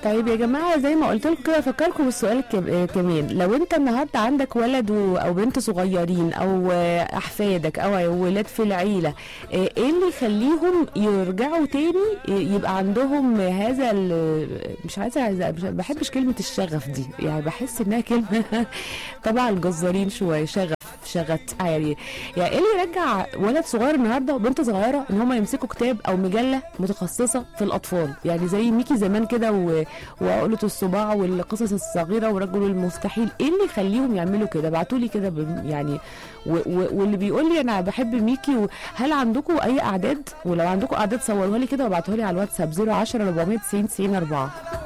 طيب يا جماعه زي ما قلت لكم كده افكركم بالسؤال الك- آه كمان لو انت النهارده عندك ولد و- او بنت صغيرين او آه، احفادك او ولاد في العيله آه، ايه اللي يخليهم يرجعوا تاني آه، يبقى عندهم هذا ال- مش عايزه عايزه مش بحبش كلمه الشغف دي يعني بحس انها كلمه طبعا الجزارين شويه شغف شغت يعني يعني ايه اللي يرجع ولد صغير النهارده وبنت صغيره ان هم يمسكوا كتاب او مجله متخصصه في الاطفال يعني زي ميكي زمان كده و- وعقله الصباع والقصص الصغيره ورجل المستحيل ايه اللي يخليهم يعملوا كده ابعتوا لي كده ب- يعني و و واللي بيقول لي انا بحب ميكي و- هل عندكم اي اعداد ولو عندكم اعداد صوروها لي كده وابعتوها لي على الواتساب 010 490 90 4